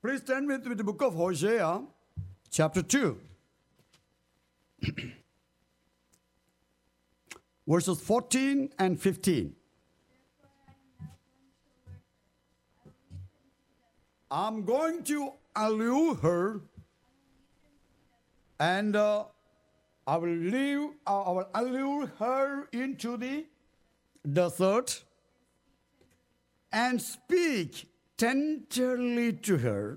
Please turn with me to the book of Hosea, chapter 2. Verses 14 and 15. I'm going to allure her and uh, I will leave, uh, I will allure her into the desert and speak tenderly to her.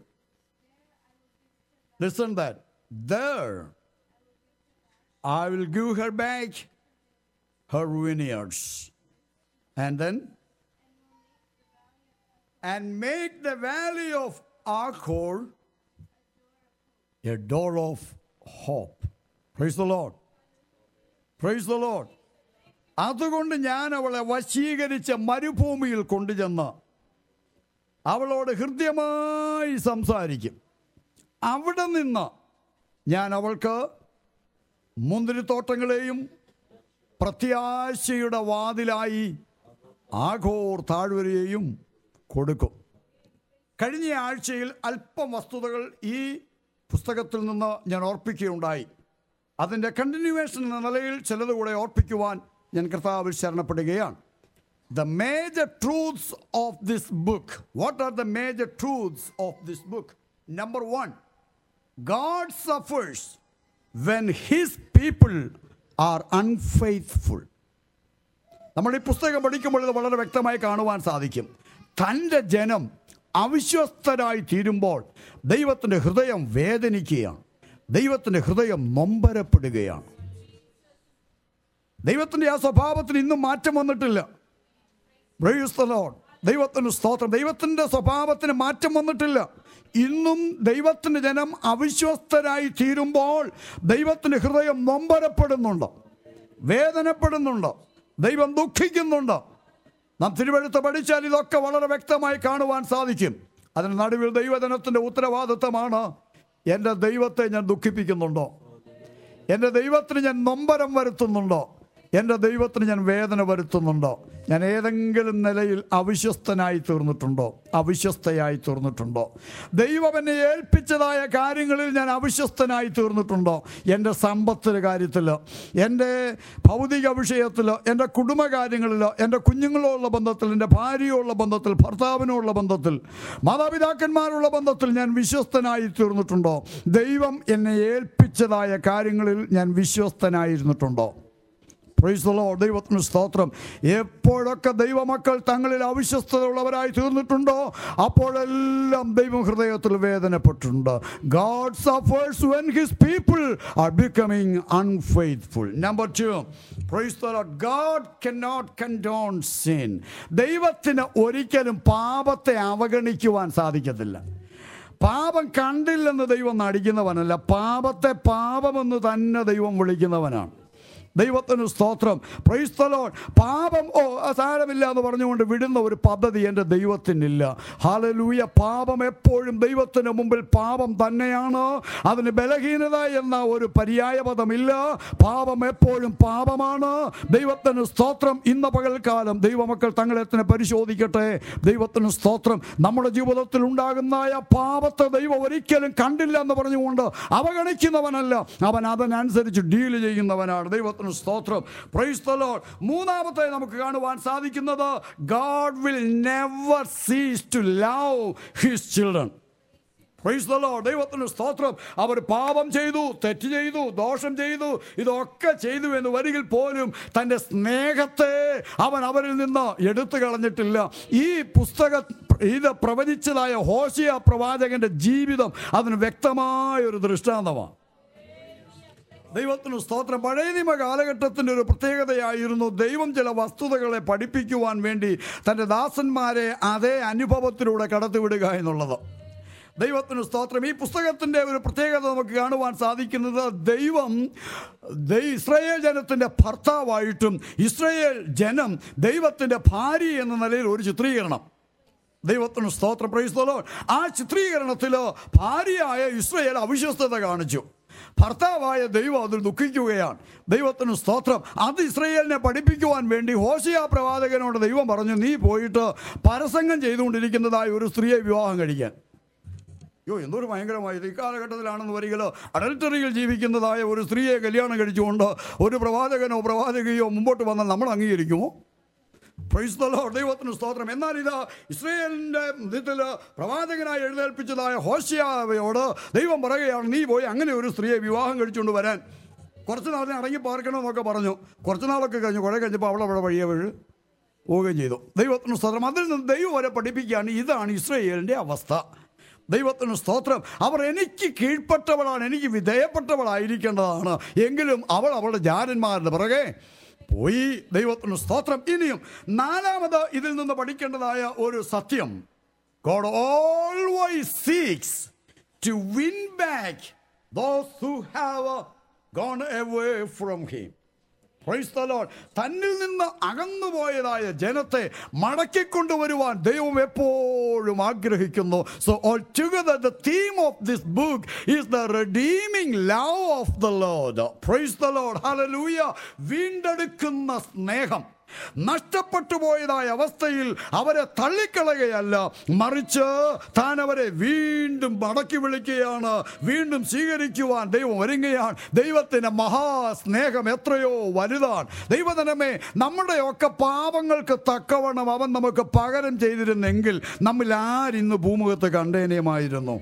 Listen that. There I will give her back her vineyards. And then and make the valley of Achor a door of hope. Praise the Lord. Praise the Lord. അതുകൊണ്ട് ഞാൻ അവളെ വശീകരിച്ച മരുഭൂമിയിൽ കൊണ്ടുചെന്ന് അവളോട് ഹൃദ്യമായി സംസാരിക്കും അവിടെ നിന്ന് ഞാൻ അവൾക്ക് മുന്തിരിത്തോട്ടങ്ങളെയും പ്രത്യാശയുടെ വാതിലായി ആഘോർ താഴ്വരയെയും കൊടുക്കും കഴിഞ്ഞ ആഴ്ചയിൽ അല്പം വസ്തുതകൾ ഈ പുസ്തകത്തിൽ നിന്ന് ഞാൻ ഓർപ്പിക്കുകയുണ്ടായി അതിൻ്റെ കണ്ടിന്യൂവേഷൻ എന്ന നിലയിൽ ചിലത് കൂടെ ഓർപ്പിക്കുവാൻ ഞാൻ കർത്താവിൽ ശരണപ്പെടുകയാണ് the major truths of this book what are the major truths of this book number one God suffers when his people are unfaithful. നമ്മൾ ഈ പുസ്തകം പഠിക്കുമ്പോൾ ഇത് വളരെ വ്യക്തമായി കാണുവാൻ സാധിക്കും തൻ്റെ ജനം അവിശ്വസ്തരായി തീരുമ്പോൾ ദൈവത്തിൻ്റെ ഹൃദയം വേദനിക്കുകയാണ് ദൈവത്തിൻ്റെ ഹൃദയം നൊമ്പരപ്പെടുകയാണ് ദൈവത്തിൻ്റെ ആ സ്വഭാവത്തിന് ഇന്നും മാറ്റം വന്നിട്ടില്ല Praise the Lord. ദൈവത്തിന് സ്തോത്രം ദൈവത്തിൻ്റെ സ്വഭാവത്തിന് മാറ്റം വന്നിട്ടില്ല ഇന്നും ദൈവത്തിൻ്റെ ജനം അവിശ്വസ്തരായി തീരുമ്പോൾ ദൈവത്തിൻ്റെ ഹൃദയം നൊമ്പരപ്പെടുന്നുണ്ട് വേദനപ്പെടുന്നുണ്ട് ദൈവം ദുഃഖിക്കുന്നുണ്ട് നാം തിരുവഴുത്ത് പഠിച്ചാൽ ഇതൊക്കെ വളരെ വ്യക്തമായി കാണുവാൻ സാധിക്കും അതിന് നടുവിൽ ദൈവജനത്തിൻ്റെ ഉത്തരവാദിത്തമാണ് എൻ്റെ ദൈവത്തെ ഞാൻ ദുഃഖിപ്പിക്കുന്നുണ്ടോ എൻ്റെ ദൈവത്തിന് ഞാൻ നൊമ്പരം വരുത്തുന്നുണ്ടോ എൻ്റെ ദൈവത്തിന് ഞാൻ വേദന വരുത്തുന്നുണ്ടോ ഞാൻ ഏതെങ്കിലും നിലയിൽ അവിശ്വസ്തനായി തീർന്നിട്ടുണ്ടോ അവിശ്വസ്തയായി തീർന്നിട്ടുണ്ടോ ദൈവം എന്നെ ഏൽപ്പിച്ചതായ കാര്യങ്ങളിൽ ഞാൻ അവിശ്വസ്തനായി തീർന്നിട്ടുണ്ടോ എൻ്റെ സമ്പത്തിൻ്റെ കാര്യത്തിൽ എൻ്റെ ഭൗതിക വിഷയത്തിൽ എൻ്റെ കുടുംബകാര്യങ്ങളിൽ എൻ്റെ കുഞ്ഞുങ്ങളുള്ള ബന്ധത്തിൽ എൻ്റെ ഭാര്യയുള്ള ബന്ധത്തിൽ ഭർത്താവിനുള്ള ബന്ധത്തിൽ മാതാപിതാക്കന്മാരുള്ള ബന്ധത്തിൽ ഞാൻ വിശ്വസ്തനായി തീർന്നിട്ടുണ്ടോ ദൈവം എന്നെ ഏൽപ്പിച്ചതായ കാര്യങ്ങളിൽ ഞാൻ വിശ്വസ്തനായിരുന്നിട്ടുണ്ടോ പ്രൈസ് ദ ലോർഡ് ദൈവത്തിന് സ്തോത്രം എപ്പോഴൊക്കെ ദൈവമക്കൾ തങ്ങളിൽ അവിശ്വസ്തതയുള്ളവരായി തീർന്നിട്ടുണ്ടോ അപ്പോഴെല്ലാം ദൈവം ഹൃദയത്തിൽ വേദനപ്പെട്ടിട്ടുണ്ട് God suffers when his people are becoming unfaithful number two praise the Lord God can not condone sin ദൈവത്തിന് ഒരിക്കലും പാപത്തെ അവഗണിക്കുവാൻ സാധിക്കത്തില്ല പാപം കണ്ടില്ലെന്ന് ദൈവം നടിക്കുന്നവനല്ല പാപത്തെ പാപമെന്ന് തന്നെ ദൈവം വിളിക്കുന്നവനാണ് ദൈവത്തിന് സ്തോത്രം പ്രൈസ്തലോൺ പാപം ഓ സാരമില്ല എന്ന് പറഞ്ഞുകൊണ്ട് വിടുന്ന ഒരു പദ്ധതി എൻ്റെ ദൈവത്തിനില്ല ഹാലലൂയ പാപം എപ്പോഴും ദൈവത്തിന് മുമ്പിൽ പാപം തന്നെയാണ് അതിന് ബലഹീനത എന്ന ഒരു പര്യായ പദമില്ല പാപം എപ്പോഴും പാപമാണ് ദൈവത്തിന് സ്തോത്രം ഇന്ന പകൽക്കാലം ദൈവമക്കൾ തങ്ങളെ തന്നെ പരിശോധിക്കട്ടെ ദൈവത്തിന് സ്തോത്രം നമ്മുടെ ജീവിതത്തിൽ ഉണ്ടാകുന്ന പാപത്തെ ദൈവം ഒരിക്കലും കണ്ടില്ല എന്ന് പറഞ്ഞുകൊണ്ട് അവഗണിക്കുന്നവനല്ല അവൻ അതിനനുസരിച്ച് ഡീൽ ചെയ്യുന്നവനാണ് ദൈവത്തിന് സ്തോത്രം പ്രൈസ് ദ ലോർഡ് മൂന്നാമത്തെ നമുക്ക് കാണുവാൻ സാധിക്കുന്നത് God will never cease to love his children praise the Lord ദൈവത്തിന് സ്തോത്രം അവർ പാപം ചെയ്തു തെറ്റ് ചെയ്തു ദോഷം ചെയ്തു ഇതൊക്കെ ചെയ്തു എന്ന് വരികിൽ പോലും തൻ്റെ സ്നേഹത്തെ അവൻ അവരിൽ നിന്ന് എടുത്തു കളഞ്ഞിട്ടില്ല ഈ പുസ്തക ഇത് പ്രവചിച്ചതായ ഹോഷിയ പ്രവാചകന്റെ ജീവിതം അതിന് വ്യക്തമായ ഒരു ദൃഷ്ടാന്തമാണ് ദൈവത്തിന് സ്തോത്രം പഴയ നിയമ കാലഘട്ടത്തിൻ്റെ ഒരു പ്രത്യേകതയായിരുന്നു ദൈവം ചില വസ്തുതകളെ പഠിപ്പിക്കുവാൻ വേണ്ടി തൻ്റെ ദാസന്മാരെ അതേ അനുഭവത്തിലൂടെ കടത്തിവിടുക എന്നുള്ളത് ദൈവത്തിന് സ്തോത്രം ഈ പുസ്തകത്തിൻ്റെ ഒരു പ്രത്യേകത നമുക്ക് കാണുവാൻ സാധിക്കുന്നത് ദൈവം ദൈ- ഇസ്രായേൽ ജനത്തിൻ്റെ ഭർത്താവായിട്ടും ഇസ്രായേൽ ജനം ദൈവത്തിൻ്റെ ഭാര്യ എന്ന നിലയിൽ ഒരു ചിത്രീകരണം ദൈവത്തിന് സ്തോത്രം പ്രൈസ്തലോ ആ ചിത്രീകരണത്തിൽ ഭാര്യയായ ഇസ്രയേൽ അവിശ്വസ്തത കാണിച്ചു ഭർത്താവായ ദൈവം അതിൽ ദുഃഖിക്കുകയാണ് ദൈവത്തിന് സ്തോത്രം അത് ഇസ്രയേലിനെ പഠിപ്പിക്കുവാൻ വേണ്ടി ഹോശിയ പ്രവാചകനോട് ദൈവം പറഞ്ഞു നീ പോയിട്ട് പരസംഗം ചെയ്തുകൊണ്ടിരിക്കുന്നതായ ഒരു സ്ത്രീയെ വിവാഹം കഴിക്കാൻ അയ്യോ എന്തൊരു ഭയങ്കരമായത് ഈ കാലഘട്ടത്തിലാണെന്ന് വരികലോ അഡൽട്ടറിയിൽ ജീവിക്കുന്നതായ ഒരു സ്ത്രീയെ കല്യാണം കഴിച്ചുകൊണ്ട് ഒരു പ്രവാചകനോ പ്രവാചകയോ മുമ്പോട്ട് വന്നാൽ നമ്മൾ അംഗീകരിക്കുമോ പ്രൈസ് ദ ലോർഡ് ദൈവത്തിന് സ്തോത്രം എന്നാൽ ഇത് ഇസ്രയേലിൻ്റെ ഇതിൽ പ്രവാചകനായി എഴുന്നേൽപ്പിച്ചതായ ഹോഷ്യാവയോട് ദൈവം പറയുകയാണ് നീ പോയി അങ്ങനെ ഒരു സ്ത്രീയെ വിവാഹം കഴിച്ചുകൊണ്ട് വരാൻ കുറച്ച് നാളിനെ അടങ്ങി പാർക്കണമെന്നൊക്കെ പറഞ്ഞു കുറച്ച് നാളൊക്കെ കഴിഞ്ഞു കുറെ കഴിഞ്ഞപ്പോൾ അവൾ അവിടെ വഴിയെ വീഴ് പോവുകയും ചെയ്തു ദൈവത്തിന് സ്തോത്രം അതിൽ നിന്ന് ദൈവം വരെ പഠിപ്പിക്കുകയാണ് ഇതാണ് ഇസ്രയേലിൻ്റെ അവസ്ഥ ദൈവത്തിന് സ്തോത്രം അവർ എനിക്ക് കീഴ്പ്പെട്ടവളാണ് എനിക്ക് വിധേയപ്പെട്ടവളായിരിക്കേണ്ടതാണ് എങ്കിലും അവൾ അവളുടെ ജാരന്മാരുടെ പിറകെ പോയി ദൈവത്തിന് സ്തോത്രം ഇനിയും നാലാമത് ഇതിൽ നിന്ന് പഠിക്കേണ്ടതായ ഒരു സത്യം God always seeks to win back those who have gone away from him Praise the Lord. തന്നിൽ നിന്ന് അകന്നുപോയതായ ജനത്തെ മടക്കിക്കൊണ്ടുവരുവാൻ ദൈവം എപ്പോഴും ആഗ്രഹിക്കുന്നു so all together the theme of this book is the redeeming love of the Lord praise the Lord hallelujah വീണ്ടെടുക്കുന്ന സ്നേഹം നഷ്ടപ്പെട്ടു പോയതായ അവസ്ഥയിൽ അവരെ തള്ളിക്കളയുകയല്ല മറിച്ച് താൻ അവരെ വീണ്ടും മടക്കി വിളിക്കുകയാണ് വീണ്ടും സ്വീകരിക്കുവാൻ ദൈവം ഒരുങ്ങുകയാണ് ദൈവത്തിന്റെ മഹാസ്നേഹം എത്രയോ വലുതാണ് ദൈവജനമേ നമ്മുടെയൊക്കെ പാപങ്ങൾക്ക് തക്കവണ്ണം അവൻ നമുക്ക് പകരം ചെയ്തിരുന്നെങ്കിൽ നമ്മൾ ആരിന്ന് ഭൂമുഖത്ത് കണ്ടേനേമായിരുന്നു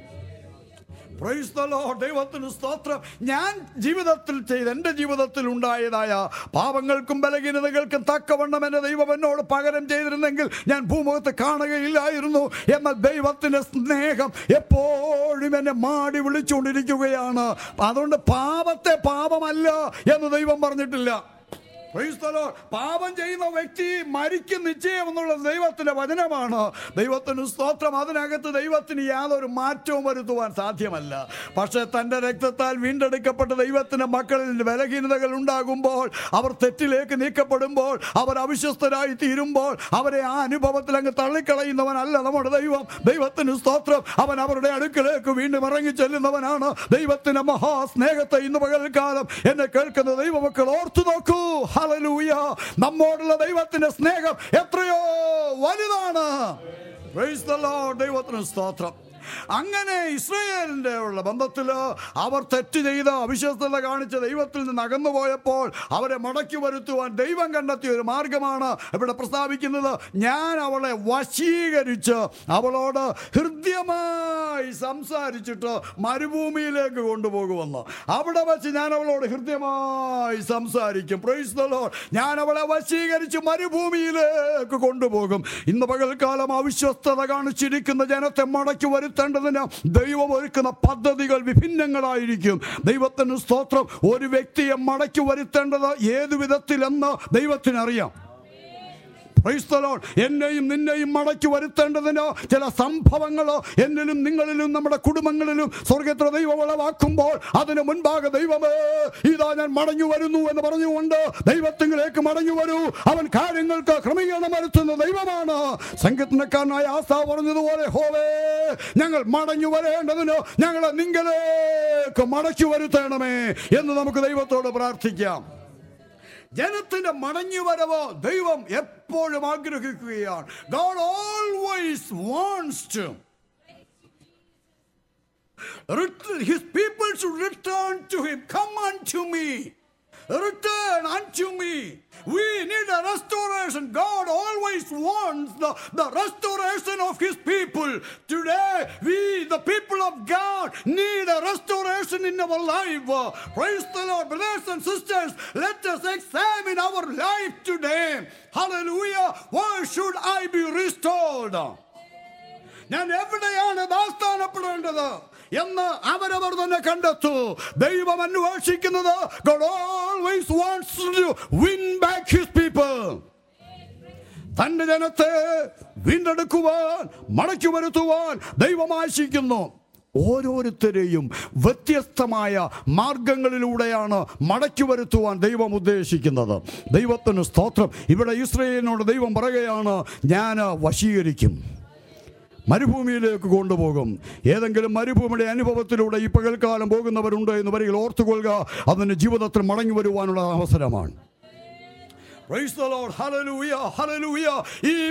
Praise the Lord. ദൈവത്തിന് സ്തോത്രം ഞാൻ ജീവിതത്തിൽ ചെയ്ത് എൻ്റെ ജീവിതത്തിൽ ഉണ്ടായതായ പാപങ്ങൾക്കും ബലഹീനതകൾക്കും തക്കവണ്ണം എൻ്റെ ദൈവം എന്നോട് പകരം ചെയ്തിരുന്നെങ്കിൽ ഞാൻ ഭൂമുഖത്ത് കാണുകയില്ലായിരുന്നു എന്നാൽ ദൈവത്തിൻ്റെ സ്നേഹം എപ്പോഴും എന്നെ മാടി വിളിച്ചുകൊണ്ടിരിക്കുകയാണ് അതുകൊണ്ട് പാപത്തെ പാപമല്ല എന്ന് ദൈവം പറഞ്ഞിട്ടില്ല Praise the Lord. പാപം ചെയ്യുന്ന വ്യക്തി മരിക്കും നിശ്ചയം എന്നുള്ള ദൈവത്തിന്റെ വചനമാണ് ദൈവത്തിന് സ്തോത്രം അതിനകത്ത് ദൈവത്തിന് യാതൊരു മാറ്റവും വരുത്തുവാൻ സാധ്യമല്ല പക്ഷേ തൻ്റെ രക്തത്താൽ വീണ്ടെടുക്കപ്പെട്ട ദൈവത്തിന്റെ മക്കളിൽ ബലഹീനതകൾ ഉണ്ടാകുമ്പോൾ അവർ തെറ്റിലേക്ക് നീക്കപ്പെടുമ്പോൾ അവർ അവിശ്വസ്തരായി തീരുമ്പോൾ അവരെ ആ അനുഭവത്തിൽ അങ്ങ് തള്ളിക്കളയുന്നവനല്ല നമ്മുടെ ദൈവം ദൈവത്തിന് സ്തോത്രം അവൻ അവരുടെ അടുക്കലേക്ക് വീണ്ടും ഇറങ്ങി ചെല്ലുന്നവനാണ് ദൈവത്തിന്റെ മഹാസ്നേഹത്തെ ഇന്ന് പകൽക്കാലം എന്നെ കേൾക്കുന്ന ദൈവമക്കൾ ഓർത്തു നോക്കൂ ഹല്ലേലൂയ നമ്മോടുള്ള ദൈവത്തിന്റെ സ്നേഹം എത്രയോ വലുതാണ് Praise the Lord. ദൈവത്തിന് സ്തോത്രം അങ്ങനെ ഇസ്രയേലിന്റെ ഉള്ള ബന്ധത്തിൽ അവർ തെറ്റ് ചെയ്ത് അവിശ്വസ്തത കാണിച്ച ദൈവത്തിൽ നിന്ന് അകന്നു പോയപ്പോൾ അവരെ മടക്കി വരുത്തുവാൻ ദൈവം കണ്ടെത്തിയ ഒരു മാർഗമാണ് ഇവിടെ പ്രസ്താവിക്കുന്നത് ഞാൻ അവളെ വശീകരിച്ച് അവളോട് ഹൃദ്യമായി സംസാരിച്ചിട്ട് മരുഭൂമിയിലേക്ക് കൊണ്ടുപോകുമെന്ന് അവിടെ വെച്ച് ഞാൻ അവളോട് ഹൃദ്യമായി സംസാരിക്കും പ്രൈസ് ദ ലോർഡ് ഞാൻ അവളെ വശീകരിച്ച് മരുഭൂമിയിലേക്ക് കൊണ്ടുപോകും ഇന്ന് പകൽക്കാലം അവിശ്വസ്തത കാണിച്ചിരിക്കുന്ന ജനത്തെ മടക്കി വരുത്തേണ്ടതിന് ദൈവം ഒരുക്കുന്ന പദ്ധതികൾ വിഭിന്നങ്ങളായിരിക്കും ദൈവത്തിന് സ്തോത്രം ഒരു വ്യക്തിയെ മടക്കി വരുത്തേണ്ടത് ഏതു വിധത്തിലെന്ന് ദൈവത്തിനറിയാം Praise the Lord. എന്നെയും നിന്നെയും മടക്കി വരുത്തേണ്ടതിന് ചില സംഭവങ്ങൾ എന്നിലും നിങ്ങളിലും നമ്മുടെ കുടുംബങ്ങളിലും സ്വർഗത്ര ദൈവം വളവാക്കുമ്പോൾ അതിന് മുൻപാകെ ദൈവമേ ഇതാ ഞാൻ മടങ്ങി വരുന്നു എന്ന് പറഞ്ഞുകൊണ്ട് ദൈവത്തിലേക്ക് മടങ്ങി വരൂ അവൻ കാര്യങ്ങൾക്ക് ക്രമീകരണം വരുത്തുന്ന ദൈവമാണ് സംഗീതക്കാരനായ ആസാ പറഞ്ഞതുപോലെ ഹോവേ ഞങ്ങൾ മടങ്ങി വരേണ്ടതിന് ഞങ്ങളെ നിങ്ങളിലേക്ക് മടക്കി വരുത്തണമേ എന്ന് നമുക്ക് ദൈവത്തോട് പ്രാർത്ഥിക്കാം ജനത്തിന്റെ മടങ്ങിവരവ് ദൈവം എപ്പോഴും ആഗ്രഹിക്കുകയാണ് God always wants to His people should return to him. Come unto me. Return unto me. We need a restoration. God always wants the, the restoration of His people. Today, we, the people of God, need a restoration in our life. Uh, Praise the Lord. Brothers and sisters, let us examine our life today. Hallelujah. Why should I be restored? ഞാൻ എവിടെയാണ് ദാസ്ഥാനപ്പെടേണ്ടത് എന്ന് അവരവർ തന്നെ കണ്ടെത്തു ദൈവം അന്വേഷിക്കുന്നത് God always wants to win back his people. തന്റെ ജനത്തെ വീണ്ടെടുക്കുവാൻ മടക്കി വരുത്തുവാൻ ദൈവം ആശിക്കുന്നു ഓരോരുത്തരെയും വ്യത്യസ്തമായ മാർഗങ്ങളിലൂടെയാണ് മടക്കി വരുത്തുവാൻ ദൈവം ഉദ്ദേശിക്കുന്നത് ദൈവത്തിന് സ്തോത്രം ഇവിടെ ഇസ്രയേലിനോട് ദൈവം പറയുകയാണ് ഞാൻ വശീകരിക്കും മരുഭൂമിയിലേക്ക് കൊണ്ടുപോകും ഏതെങ്കിലും മരുഭൂമിയുടെ അനുഭവത്തിലൂടെ ഈ പകൽക്കാലം പോകുന്നവരുണ്ട് എന്ന് വരികൾ ഓർത്തുകൊള്ളുക അതിന് ജീവിതത്തിൽ മടങ്ങി വരുവാനുള്ള അവസരമാണ് Praise the Lord. Hallelujah. Hallelujah. If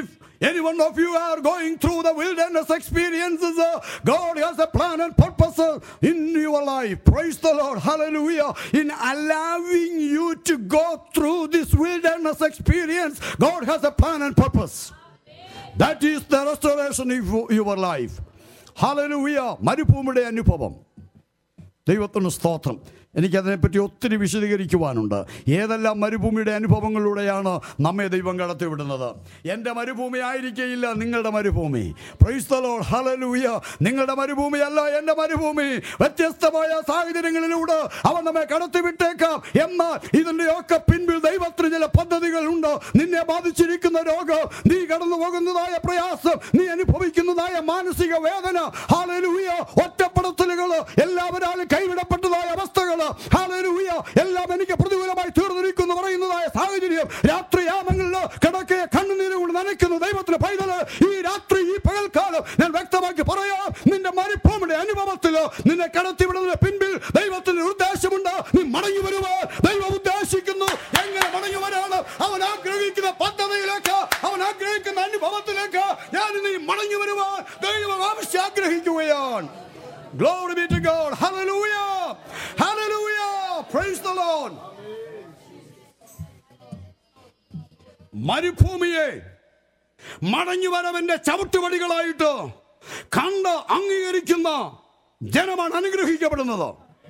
Any one of you are going through the wilderness experiences, uh, God has a plan and purpose uh, in your life. Praise the Lord. Hallelujah. In allowing you to go through this wilderness experience, God has a plan and purpose. That is the restoration of your life. Hallelujah. മരുഭൂമിയുടെ അനുഭവം ദൈവത്തിന് സ്തോത്രം എനിക്കതിനെപ്പറ്റി ഒത്തിരി വിശദീകരിക്കുവാനുണ്ട് ഏതെല്ലാം മരുഭൂമിയുടെ അനുഭവങ്ങളിലൂടെയാണ് നമ്മെ ദൈവം കടത്തിവിടുന്നത് എൻ്റെ മരുഭൂമി ആയിരിക്കയില്ല നിങ്ങളുടെ മരുഭൂമി പ്രൈസ്തലോ ഹലലൂയ നിങ്ങളുടെ മരുഭൂമിയല്ല എൻ്റെ മരുഭൂമി വ്യത്യസ്തമായ സാഹചര്യങ്ങളിലൂടെ അവൻ നമ്മെ കടത്തിവിട്ടേക്കാം എന്നാൽ ഇതിൻ്റെയൊക്കെ പിൻപിൽ ദൈവത്തിന് ചില പദ്ധതികളുണ്ട് നിന്നെ ബാധിച്ചിരിക്കുന്ന രോഗം നീ കടന്നു പോകുന്നതായ പ്രയാസം നീ അനുഭവിക്കുന്നതായ മാനസിക വേദന ഹാലലൂയ ഒറ്റപ്പെടുത്തലുകൾ എല്ലാവരാലും കൈവിടപ്പെട്ടതായ അവസ്ഥകൾ ഹാലലൂയ എല്ലാം എനിക്ക് പ്രതികൂലമായി തീർന്നിരിക്കുന്നു പറയുന്നതായ സാഹചര്യം രാത്രിയാമങ്ങളിൽ കിടക്കെ കണ്ണുനീര് കൊണ്ട് നനയ്ക്കുന്നു ദൈവത്തിന് പൈതല് ഈ രാത്രി ഈ പകൽക്കാലം ഞാൻ വ്യക്തമാക്കി പറയാം നിന്റെ മരുഭൂമിയുടെ അനുഭവത്തിൽ നിന്നെ കടത്തിവിടുന്നതിന് പിൻപിൽ ദൈവത്തിന് ഉദ്ദേശമുണ്ട് നീ മടങ്ങി വരുവാൻ ദൈവം ഉദ്ദേശിക്കുന്നു എങ്ങനെ മടങ്ങി വരാണ് അവൻ ആഗ്രഹിക്കുന്ന പദ്ധതിയിലേക്ക് അവൻ ആഗ്രഹിക്കുന്ന അനുഭവത്തിലേക്ക് ഞാൻ നീ മടങ്ങി വരുവാൻ ദൈവം ആവശ്യം ആഗ്രഹിക്കുകയാണ് Glory be to God. Hallelujah. Hallelujah. Praise the Lord. മരുഭൂമിയെ മടങ്ങി വരവന്റെ ചവിട്ടുപടികളായിട്ട് കണ്ട് അംഗീകരിക്കുന്ന ജനമാണ് അനുഗ്രഹിക്കപ്പെടുന്നത്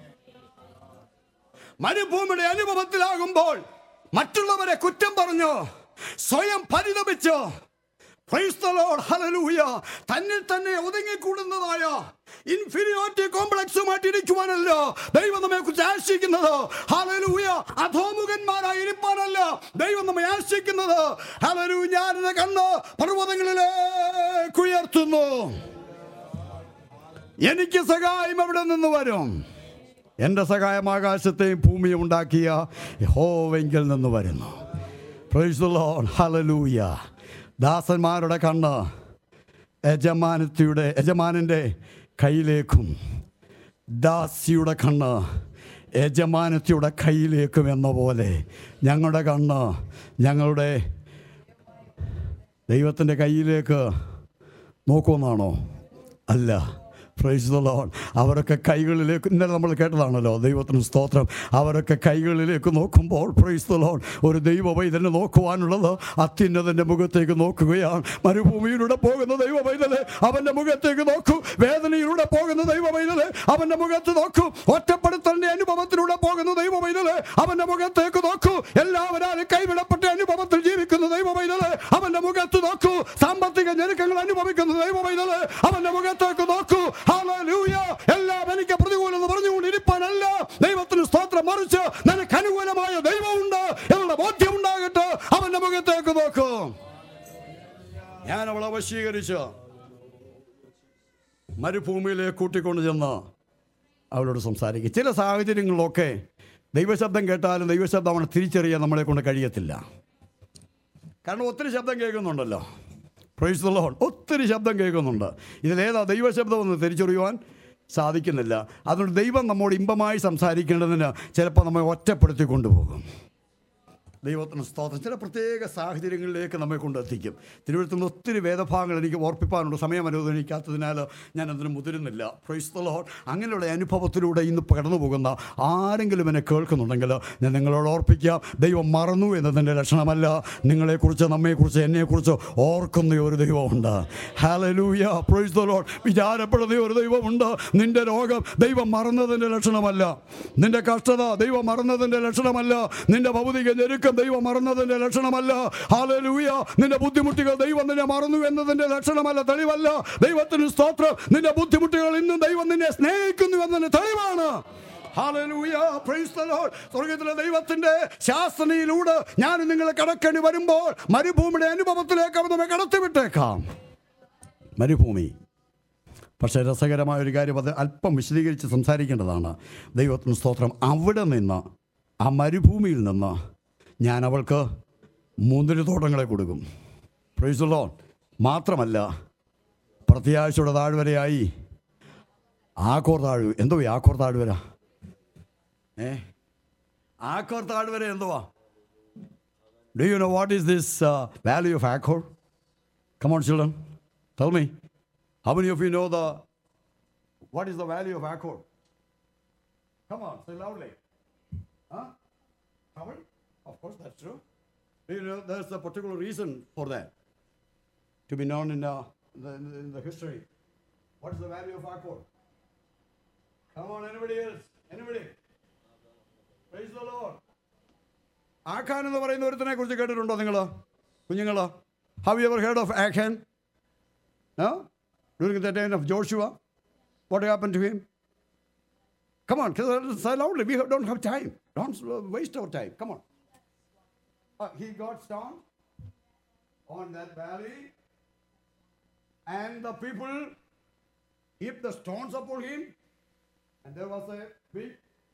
മരുഭൂമിയുടെ അനുഭവത്തിലാകുമ്പോൾ മറ്റുള്ളവരെ കുറ്റം പറഞ്ഞു സ്വയം പരിതപിച്ച് Praise the Lord. Hallelujah. തന്നിൽ തന്നെ ഒതുങ്ങിക്കൂടുന്നതായ ഇൻഫീരിയോറിറ്റി കോംപ്ലക്സുമായിട്ട് ഇരിക്കുവാനല്ല ദൈവം നമ്മെ കുറിച്ച് ആശിക്കുന്നത് ഹലലൂയ അധോമുഖന്മാരായി ഇരിപ്പാനല്ല ദൈവം നമ്മെ ആശിക്കുന്നത് ഹലലു ഞാനിത് കണ്ണ് പർവ്വതങ്ങളിലേക്ക് ഉയർത്തുന്നു എനിക്ക് സഹായം എവിടെ നിന്ന് വരും എൻ്റെ സഹായം ആകാശത്തെയും ഭൂമിയും ഉണ്ടാക്കിയ യഹോവെങ്കിൽ നിന്ന് വരുന്നു Praise the Lord. Hallelujah. ദാസന്മാരുടെ കണ്ണ് യജമാനത്തിയുടെ യജമാനൻ്റെ കയ്യിലേക്കും ദാസിയുടെ കണ്ണ് യജമാനത്തിയുടെ കയ്യിലേക്കും എന്ന പോലെ ഞങ്ങളുടെ കണ്ണ് ഞങ്ങളുടെ ദൈവത്തിൻ്റെ കയ്യിലേക്ക് നോക്കുമെന്നാണോ അല്ല പ്രൈസ് ദ ലോൺ അവരൊക്കെ കൈകളിലേക്ക് ഇന്നലെ നമ്മൾ കേട്ടതാണല്ലോ ദൈവത്തിന് സ്തോത്രം അവരൊക്കെ കൈകളിലേക്ക് നോക്കുമ്പോൾ പ്രൈസ് ദ ലോൺ ഒരു ദൈവ പൈതലിനെ നോക്കുവാനുള്ളത് അത്യുന്നതൻ്റെ മുഖത്തേക്ക് നോക്കുകയാണ് മരുഭൂമിയിലൂടെ പോകുന്ന ദൈവ പൈതല് അവൻ്റെ മുഖത്തേക്ക് നോക്കൂ വേദനയിലൂടെ പോകുന്ന ദൈവ പൈതല് അവൻ്റെ മുഖത്ത് നോക്കൂ ഒറ്റപ്പെടുത്തലിൻ്റെ അനുഭവത്തിലൂടെ പോകുന്ന ദൈവ പൈതല് അവൻ്റെ മുഖത്തേക്ക് നോക്കൂ എല്ലാവരും കൈവിടപ്പെട്ട അനുഭവത്തിൽ ജീവിക്കുന്ന ദൈവ പൈതല് അവൻ്റെ മുഖത്ത് നോക്കൂ സാമ്പത്തിക ഞെരുക്കങ്ങൾ അനുഭവിക്കുന്ന ദൈവ പൈതല് അവൻ്റെ മുഖത്തേക്ക് നോക്കൂ ഹല്ലേലൂയ എല്ലാം എനിക്ക് പ്രതികൂലം എന്ന് പറഞ്ഞുകൊണ്ട് ഇരിപ്പാനല്ല ദൈവത്തിന് സ്തോത്രം മറിച്ച് നിനക്ക് അനുകൂലമായ ദൈവമുണ്ട് എന്നുള്ള ബോധ്യമുണ്ടാകട്ടെ അവന്റെ മുഖത്തേക്ക് നോക്കൂ ഞാൻ അവളെ വശീകരിച്ച് മരുഭൂമിയിലേക്ക് കൂട്ടിക്കൊണ്ട് ചെന്ന് അവളോട് സംസാരിക്കും ചില സാഹചര്യങ്ങളിലൊക്കെ ദൈവശബ്ദം കേട്ടാലും ദൈവശബ്ദം അവനെ തിരിച്ചറിയാൻ നമ്മളെ കൊണ്ട് കഴിയത്തില്ല കാരണം ഒത്തിരി ശബ്ദം കേൾക്കുന്നുണ്ടല്ലോ പ്രൈസ് ദ ലോഡ് ഒത്തിരി ശബ്ദം കേൾക്കുന്നുണ്ട് ഇതിലേതാ ദൈവശബ്ദമെന്ന് തിരിച്ചറിയുവാൻ സാധിക്കുന്നില്ല അതുകൊണ്ട് ദൈവം നമ്മോട് ഇമ്പമായി സംസാരിക്കേണ്ടതിന് ചിലപ്പോൾ നമ്മെ ഒറ്റപ്പെടുത്തി കൊണ്ടുപോകും ദൈവത്തിന് സ്തോത്രം ചില പ്രത്യേക സാഹചര്യങ്ങളിലേക്ക് നമ്മെ കൊണ്ടെത്തിക്കും തിരുവഴുത്തിൽ നിന്ന് ഒത്തിരി വേദഭാഗങ്ങൾ എനിക്ക് ഓർപ്പിപ്പാനുണ്ട് സമയം അനുവദിക്കാത്തതിനാൽ ഞാൻ അതിന് മുതിരുന്നില്ല പ്രൈസ്തലോ അങ്ങനെയുള്ള അനുഭവത്തിലൂടെ ഇന്ന് കടന്നു പോകുന്ന ആരെങ്കിലും എന്നെ കേൾക്കുന്നുണ്ടെങ്കിൽ ഞാൻ നിങ്ങളോട് ഓർപ്പിക്കാം ദൈവം മറന്നു എന്നതിൻ്റെ ലക്ഷണമല്ല നിങ്ങളെക്കുറിച്ച് നമ്മെക്കുറിച്ച് എന്നെക്കുറിച്ച് ഓർക്കുന്ന ഒരു ദൈവമുണ്ട് ഹാലലൂയ പ്രൈസ്തലോ വിചാരപ്പെടുന്ന ഒരു ദൈവമുണ്ട് നിന്റെ രോഗം ദൈവം മറന്നതിൻ്റെ ലക്ഷണമല്ല നിന്റെ കഷ്ടത ദൈവം മറന്നതിൻ്റെ ലക്ഷണമല്ല നിന്റെ ഭൗതിക ഞെരുക്കം ദൈവം മറന്നതിൻ്റെ ലക്ഷണമല്ല ഹാലലൂയ നിന്റെ ബുദ്ധിമുട്ടുകൾ ദൈവം നിന്നെ മറന്നു എന്നതിൻ്റെ ലക്ഷണമല്ല തെളിവല്ല ദൈവത്തിന് സ്തോത്രം നിന്റെ ബുദ്ധിമുട്ടുകൾ ഇന്നും ദൈവം നിന്നെ സ്നേഹിക്കുന്നു എന്നതിന് തെളിവാണ് Hallelujah. Praise the Lord. സ്വർഗത്തിലെ ദൈവത്തിന്റെ ശാസനയിലൂടെ ഞാൻ നിങ്ങളെ കടക്കേണ്ടി വരുമ്പോൾ മരുഭൂമിയുടെ അനുഭവത്തിലേക്ക് അവൻ നമ്മെ കടത്തിവിട്ടേക്കാം മരുഭൂമി പക്ഷേ രസകരമായ ഒരു കാര്യം അത് അല്പം വിശദീകരിച്ച് സംസാരിക്കേണ്ടതാണ് ദൈവത്തിന് സ്തോത്രം അവിടെ നിന്ന് ആ മരുഭൂമിയിൽ നിന്ന് ഞാൻ അവൾക്ക് മുന്തിരിത്തോട്ടങ്ങളെ കൊടുക്കും പ്രൈസുള്ളോ മാത്രമല്ല പ്രത്യാശയുടെ താഴ്വരയായി ആക്കോർ താഴ്വ എന്തോ ഈ ആക്കോർ താഴ്വര ഏ ആക്കോർ താഴ്വര എന്തുവാ do you know what is this value of Achor Come on, children. Tell me. How many of you know the what is the value of accord? Come on, say loudly. Huh? Covered? Of course, that's true. You know, there's a particular reason for that to be known in, uh, the, in the history. What is the value of accord? Come on, anybody else? Anybody? Praise the Lord. Achan എന്ന് പറയുന്ന ഒരുത്തിനെ കുറിച്ച് കേട്ടിട്ടുണ്ടോ നിങ്ങൾ കുഞ്ഞുങ്ങൾ have you ever heard of Achan during the time of Joshua what happen to him Come on, say loudly. We have- don't have time. Don't uh, waste our time. Come on. Uh, he got stoned on that valley, and the people heaped the stones upon him, and there was a big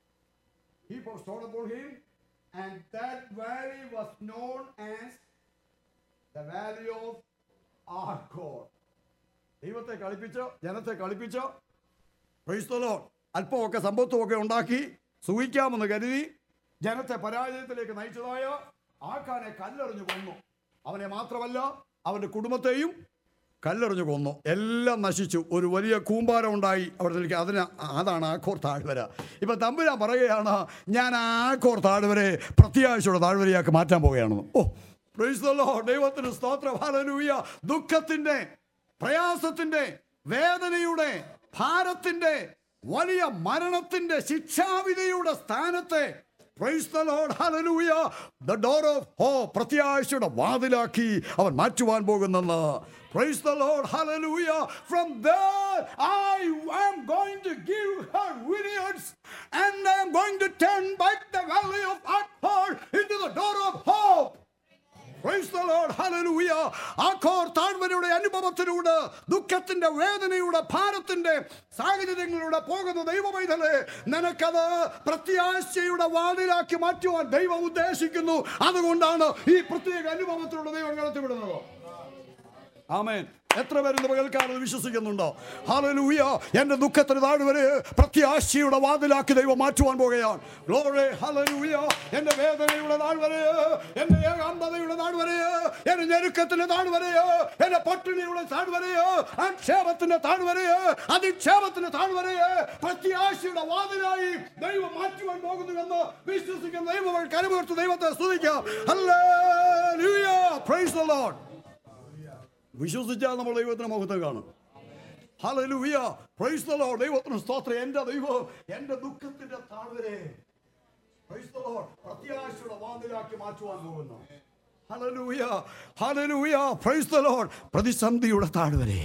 heap of stone upon him, and that valley was known as the valley of Arcor. ദൈവത്തെ കളിപ്പിച്ചോ ജനത്തെ കളിപ്പിച്ചോ ക്രൈസ്തലോ അല്പമൊക്കെ സമ്പത്തുമൊക്കെ ഉണ്ടാക്കി സുഖിക്കാമെന്ന് കരുതി ജനത്തെ പരാജയത്തിലേക്ക് നയിച്ചതായ ആക്കാനെ കല്ലെറിഞ്ഞു കൊന്നു അവനെ മാത്രമല്ല അവൻ്റെ കുടുംബത്തെയും കല്ലെറിഞ്ഞു കൊന്നു എല്ലാം നശിച്ചു ഒരു വലിയ കൂമ്പാരം ഉണ്ടായി അവിടെ അതിന് അതാണ് ആക്കോർ താഴ്വര ഇപ്പം തമ്പുരാൻ പറയുകയാണ് ഞാൻ ആ ആക്കോർ താഴ്വരെ പ്രത്യാശയുടെ താഴ്വരയാക്കി മാറ്റാൻ പോവുകയാണെന്ന് ഓ praise the Lord. ദൈവത്തിന് സ്തോത്രം ഹല്ലേലൂയ ദുഃഖത്തിൻ്റെ പ്രയാസത്തിൻ്റെ വേദനയുടെ ഭാരത്തിൻ്റെ വലിയ മരണത്തിൻ്റെ ശിക്ഷാവിധിയുടെ സ്ഥാനത്തെ Praise the Lord. Hallelujah. The door of hope പ്രത്യാശയുടെ വാതിലാക്കി അവൻ മാറ്റുവാൻ പോകുന്നെന്ന് Praise the Lord. Hallelujah. From there, I am going to give her vineyards and I am going to turn back the valley of Akbar into the door of hope. Praise the Lord. Hallelujah. Achor താഴ്വരയുടെ അനുഭവത്തിലൂടെ ദുഃഖത്തിന്റെ വേദനയുടെ ഭാരത്തിന്റെ സാഹചര്യങ്ങളിലൂടെ പോകുന്ന ദൈവമൈതലെ നിനക്കത് പ്രത്യാശയുടെ വാതിലാക്കി മാറ്റുവാൻ ദൈവം ഉദ്ദേശിക്കുന്നു അതുകൊണ്ടാണ് ഈ പ്രത്യേക അനുഭവത്തിലൂടെ ദൈവം കടത്തിവിടുന്നത് ആമേൻ എത്ര പേര് പകൽക്കാലം വിശ്വസിക്കുന്നുണ്ടോ ഹാലലൂയ എന്റെ ദുഃഖത്തിന് താഴ്വരെ പ്രത്യാശയുടെ വാതിലാക്കി ദൈവം മാറ്റുവാൻ പോകുകയാണ് ഗ്ലോറി ഹാലലൂയ എന്റെ വേദനയുടെ താഴ്വരെ എന്റെ ഏകാന്തതയുടെ താഴ്വരെ എന്റെ ഞെരുക്കത്തിന്റെ താഴ്വരെ എന്റെ പട്ടിണിയുടെ താഴ്വരെ ആക്ഷേപത്തിന്റെ താഴ്വരെ അതിക്ഷേപത്തിന്റെ താഴ്വരെ പ്രത്യാശയുടെ വാതിലായി ദൈവം മാറ്റുവാൻ പോകുന്നുവെന്ന് വിശ്വസിക്കുന്ന ദൈവങ്ങൾ കരുപേർത്ത് ദൈവത്തെ സ്തുതിക്കാം ഹല്ലേലൂയ പ്രൈസ് ദ ലോർഡ് വിശ്വസിച്ചാൽ നമ്മൾ ദൈവത്തിന് മുഖത്ത് കാണും ഹല്ലേലൂയ പ്രൈസ് ദ ലോർഡ് ദൈവത്തിന് സ്തോത്രം എൻ്റെ ദൈവം എൻ്റെ ദുഃഖത്തിന്റെ താഴ്വരെ പ്രൈസ് ദ ലോർഡ് പ്രത്യാശയുടെ വാതിലാക്കി മാറ്റുവാൻ പോകുന്നു ഹല്ലേലൂയ ഹല്ലേലൂയ പ്രൈസ് ദ ലോർഡ് പ്രതിസന്ധിയുടെ താഴ്വരെ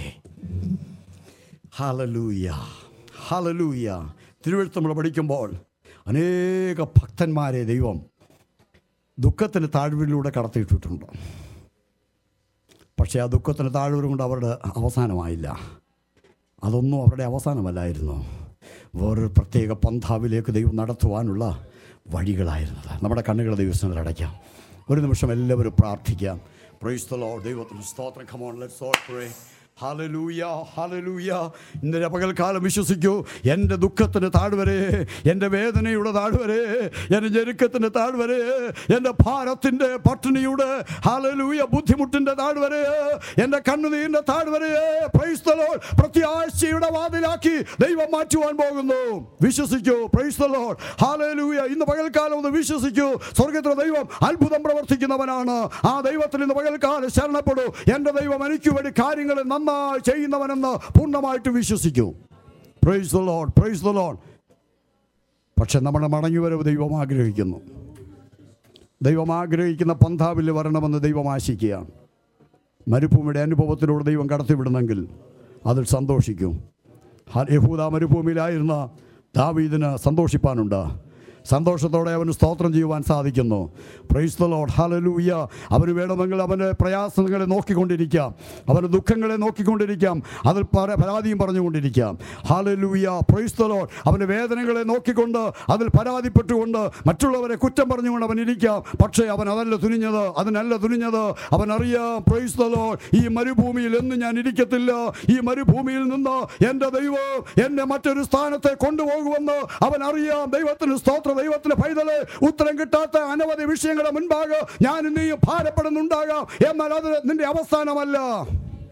ഹല്ലേലൂയ ഹല്ലേലൂയ തിരുവഴുത്ത് നമ്മൾ പഠിക്കുമ്പോൾ അനേക ഭക്തന്മാരെ ദൈവം ദുഃഖത്തിന് താഴ്വരയിലൂടെ കടത്തിയിട്ടിട്ടുണ്ട് പക്ഷേ ആ ദുഃഖത്തിന് താഴ്വര കൊണ്ട് അവരുടെ അവസാനമായില്ല അതൊന്നും അവരുടെ അവസാനമല്ലായിരുന്നു വേറൊരു പ്രത്യേക പന്ഥാവിലേക്ക് ദൈവം നടത്തുവാനുള്ള വഴികളായിരുന്നത് നമ്മുടെ കണ്ണുകളെ ദൈവസ്ഥനിൽ അടയ്ക്കാം ഒരു നിമിഷം എല്ലാവരും പ്രാർത്ഥിക്കാം പ്രൈസ് ദ ലോർഡ് ദൈവത്തിന് സ്തോത്രം കമോൺ ലെറ്റ്സ് ഓൾ പ്രേ ഹാലലൂയ ഹാലലൂയ ഇന്നലെ പകൽക്കാലം വിശ്വസിക്കൂ എൻ്റെ ദുഃഖത്തിന് താഴ്വരെ എൻ്റെ വേദനയുടെ താഴ്വരെ എൻ്റെ ഞെരുക്കത്തിൻ്റെ താഴ്വരെ എൻ്റെ ഭാരത്തിൻ്റെ പട്ടിണിയുടെ ഹാലലൂയ ബുദ്ധിമുട്ടിൻ്റെ താഴ്വരെ എൻ്റെ കണ്ണുനീരിൻ്റെ താഴ്വരെ പ്രൈസ്തലോ പ്രത്യാശയുടെ വാതിലാക്കി ദൈവം മാറ്റുവാൻ പോകുന്നു വിശ്വസിക്കൂ പ്രൈസ്തലോ ഹാലലൂയ ഇന്ന് പകൽക്കാലം ഒന്ന് വിശ്വസിക്കൂ സ്വർഗത്തിലെ ദൈവം അത്ഭുതം പ്രവർത്തിക്കുന്നവനാണ് ആ ദൈവത്തിൽ ഇന്ന് പകൽക്കാലം ശരണപ്പെടൂ എൻ്റെ ദൈവം എനിക്ക് വേണ്ടി കാര്യങ്ങൾ നന്നായി ചെയ്യുന്നവനെന്ന് പൂർണ്ണമായിട്ട് വിശ്വസിക്കൂ praise the Lord praise the Lord പക്ഷെ നമ്മുടെ മടങ്ങിവരവ് ദൈവം ആഗ്രഹിക്കുന്നു ദൈവം ആഗ്രഹിക്കുന്ന പന്ഥാവിൽ വരണമെന്ന് ദൈവം ആശിക്കുകയാണ് മരുഭൂമിയുടെ അനുഭവത്തിലൂടെ ദൈവം കടത്തിവിടുന്നെങ്കിൽ അതിൽ സന്തോഷിക്കും ഹ- യഹൂദ മരുഭൂമിയിലായിരുന്ന ദാവീദിന് സന്തോഷിപ്പാനുണ്ട് സന്തോഷത്തോടെ അവന് സ്തോത്രം ചെയ്യുവാൻ സാധിക്കുന്നു പ്രൈസ് ദ ലോഡ് ഹലലൂയ അവന് വേണമെങ്കിൽ അവൻ്റെ പ്രയാസങ്ങളെ നോക്കിക്കൊണ്ടിരിക്കാം അവൻ്റെ ദുഃഖങ്ങളെ നോക്കിക്കൊണ്ടിരിക്കാം അതിൽ പര പരാതിയും പറഞ്ഞുകൊണ്ടിരിക്കാം ഹലലൂയ പ്രൈസ് ദ ലോഡ് അവൻ്റെ വേദനകളെ നോക്കിക്കൊണ്ട് അതിൽ പരാതിപ്പെട്ടുകൊണ്ട് മറ്റുള്ളവരെ കുറ്റം പറഞ്ഞുകൊണ്ട് അവൻ ഇരിക്കാം പക്ഷേ അവൻ അതല്ല തുനിഞ്ഞത് അതിനല്ല തുനിഞ്ഞത് അവൻ അറിയാം പ്രൈസ് ദ ലോഡ് ഈ മരുഭൂമിയിൽ എന്ന് ഞാൻ ഇരിക്കത്തില്ല ഈ മരുഭൂമിയിൽ നിന്ന് എൻ്റെ ദൈവം എന്നെ മറ്റൊരു സ്ഥാനത്തെ കൊണ്ടുപോകുമെന്ന് അവൻ അറിയാം ദൈവത്തിന് സ്തോത്ര ദൈവത്തിന് പൈതല് ഉത്തരം കിട്ടാത്ത അനവധി വിഷയങ്ങളുടെ മുൻപാകെ ഞാൻ നീ ഭാരപ്പെടുന്നുണ്ടാകാം എന്നാൽ അത് നിന്റെ അവസാനമല്ല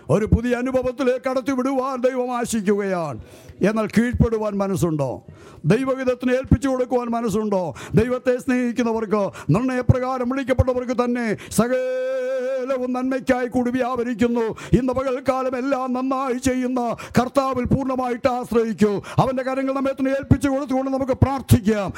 ഒരു പുതിയ അനുഭവത്തിലേക്ക് കടത്തി വിടുവാൻ ദൈവം ആശിക്കുകയാണ് എന്നാൽ കീഴ്പ്പെടുവാൻ മനസ്സുണ്ടോ ദൈവവിധത്തിന് ഏൽപ്പിച്ചു കൊടുക്കുവാൻ മനസ്സുണ്ടോ ദൈവത്തെ സ്നേഹിക്കുന്നവർക്ക് നിർണയപ്രകാരം വിളിക്കപ്പെട്ടവർക്ക് തന്നെ സകലവും നന്മയ്ക്കായി കൂടി വ്യാപരിക്കുന്നു ഇന്ന് പകൽക്കാലം എല്ലാം നന്നായി ചെയ്യുന്ന കർത്താവിൽ പൂർണ്ണമായിട്ട് ആശ്രയിക്കൂ അവൻ്റെ കാര്യങ്ങൾ നമ്മെ തന്നെ ഏൽപ്പിച്ചു കൊടുത്തുകൊണ്ട് നമുക്ക് പ്രാർത്ഥിക്കാം